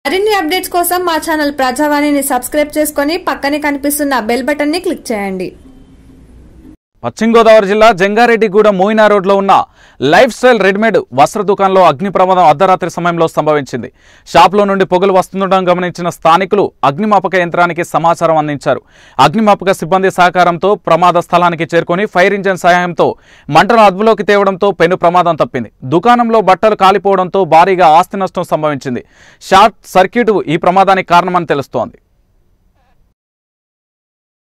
మరిన్ని అప్డేట్స్ కోసం మా ఛానల్ ప్రజావాణిని సబ్స్క్రైబ్ చేసుకొని పక్కనే కనిపిస్తున్న బెల్ బటన్ ని క్లిక్ చేయండి పశ్చిమ గోదావరి జిల్లా జంగారెడ్డిగూడ మోయినా రోడ్లో ఉన్న లైఫ్ స్టైల్ రెడీమేడ్ వస్త్ర దుకాణంలో అగ్ని ప్రమాదం అర్ధరాత్రి సమయంలో సంభవించింది షాప్లో నుండి పొగలు వస్తుండడం గమనించిన స్థానికులు అగ్నిమాపక యంత్రానికి సమాచారం అందించారు అగ్నిమాపక సిబ్బంది సహకారంతో ప్రమాద స్థలానికి చేరుకొని ఫైర్ ఇంజన్ సహాయంతో మంటను అదుపులోకి తేవడంతో పెను ప్రమాదం తప్పింది దుకాణంలో బట్టలు కాలిపోవడంతో భారీగా ఆస్తి నష్టం సంభవించింది షార్ట్ సర్క్యూట్ ఈ ప్రమాదానికి కారణమని తెలుస్తోంది